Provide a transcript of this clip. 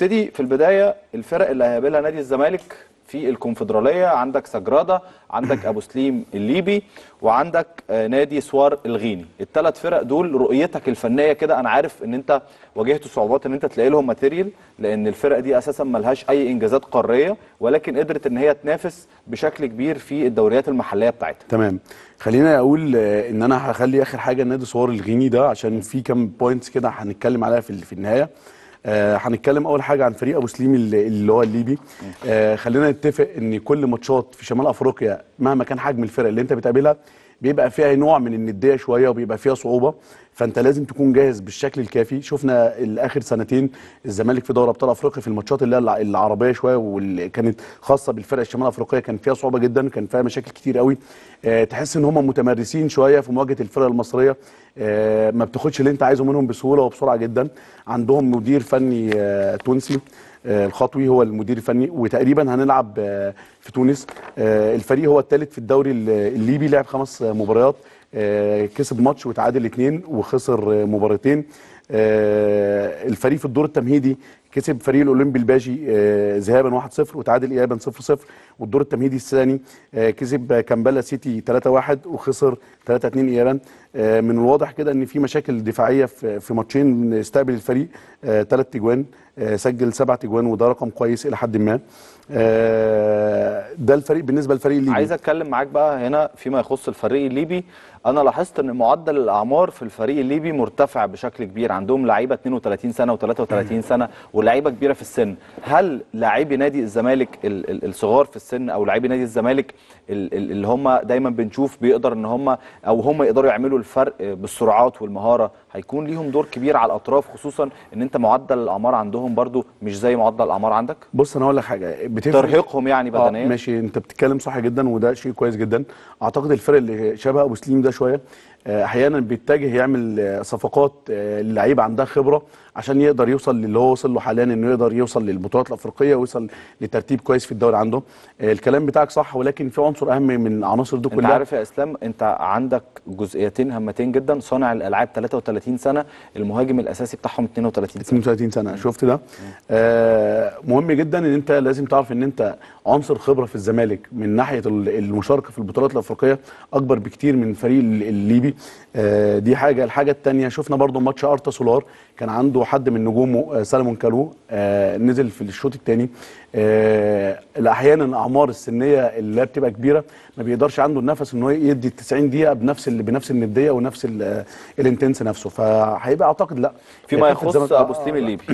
نبتدي في البدايه الفرق اللي هيقابلها نادي الزمالك في الكونفدراليه عندك سجرادا عندك ابو سليم الليبي وعندك آه، نادي سوار الغيني الثلاث فرق دول رؤيتك الفنيه كده انا عارف ان انت واجهت صعوبات ان انت تلاقي لهم ماتيريال لان الفرق دي اساسا ملهاش اي انجازات قاريه ولكن قدرت ان هي تنافس بشكل كبير في الدوريات المحليه بتاعتها تمام خلينا اقول آه، ان انا هخلي اخر حاجه نادي صور الغيني ده عشان في كام بوينتس كده هنتكلم عليها في في النهايه آه هنتكلم اول حاجه عن فريق ابو سليم اللي اللي هو الليبي آه خلينا نتفق ان كل ماتشات في شمال افريقيا مهما كان حجم الفرق اللي انت بتقابلها بيبقى فيها نوع من النديه شويه وبيبقى فيها صعوبه فانت لازم تكون جاهز بالشكل الكافي شفنا الاخر سنتين الزمالك في دوري ابطال افريقيا في الماتشات اللي هي الع- العربيه شويه واللي كانت خاصه بالفرق الشمال افريقيه كان فيها صعوبه جدا كان فيها مشاكل كتير قوي آه تحس ان هم متمرسين شويه في مواجهه الفرق المصريه آه ما بتاخدش اللي انت عايزه منهم بسهوله وبسرعه جدا عندهم مدير فني آه تونسي آه، الخطوي هو المدير الفني وتقريبا هنلعب آه، في تونس آه، الفريق هو الثالث في الدوري ال- الليبي لعب خمس آه، مباريات آه، كسب ماتش وتعادل اثنين وخسر آه، مباراتين آه، الفريق في الدور التمهيدي كسب فريق الاولمبي الباجي آه، ذهابا 1-0 وتعادل ايابا 0-0 والدور التمهيدي الثاني آه، كسب كامبالا سيتي 3-1 وخسر 3-2 ايابا آه، من الواضح كده ان في مشاكل دفاعيه في في ماتشين استقبل الفريق ثلاث تجوان آه، سجل سبع تجوان وده رقم كويس الى حد ما آه، ده الفريق بالنسبه للفريق الليبي عايز اتكلم معاك بقى هنا فيما يخص الفريق الليبي انا لاحظت ان معدل الاعمار في الفريق الليبي مرتفع بشكل كبير عندهم لعيبه 32 سنه و33 سنه ولاعيبه كبيره في السن هل لاعبي نادي الزمالك ال- ال- الصغار في السن او لاعبي نادي الزمالك ال- ال- اللي هم دايما بنشوف بيقدر ان هم او هم يقدروا يعملوا الفرق بالسرعات والمهاره هيكون ليهم دور كبير على الاطراف خصوصا ان انت معدل الاعمار عندهم برضو مش زي معدل الاعمار عندك بص انا هقول لك حاجه بتفرق ترهقهم يعني آه بدنيا ماشي انت بتتكلم صح جدا وده شيء كويس جدا اعتقد الفرق اللي شبه ابو سليم ده شويه آه، احيانا بيتجه يعمل آه، صفقات آه، للعيبه عندها خبره عشان يقدر يوصل للي هو وصل له حاليا انه يقدر يوصل للبطولات الافريقيه ويوصل لترتيب كويس في الدوري عنده آه، الكلام بتاعك صح ولكن في عنصر اهم من العناصر دي انت كلها عارف يا اسلام انت عندك جزئيتين هامتين جدا صانع الالعاب 33 سنه المهاجم الاساسي بتاعهم 32 سنه 32 سنه شفت ده آه مهم جدا ان انت لازم تعرف ان انت عنصر خبره في الزمالك من ناحيه ال- المشاركه في البطولات الافريقيه اكبر بكتير من الفريق ال- الليبي آه دي حاجه الحاجه الثانيه شفنا برضو ماتش ارتا سولار كان عنده حد من نجومه آه سالمون كالو آه نزل في الشوط الثاني آه احيانا الاعمار السنيه اللي هي بتبقى كبيره ما بيقدرش عنده النفس ان هو يدي 90 دقيقه بنفس ال- بنفس النديه ونفس ال- الانتنس نفسه فهيبقى اعتقد لا فيما هيكون يخص الزمالك- ابو آه، سليم الليبي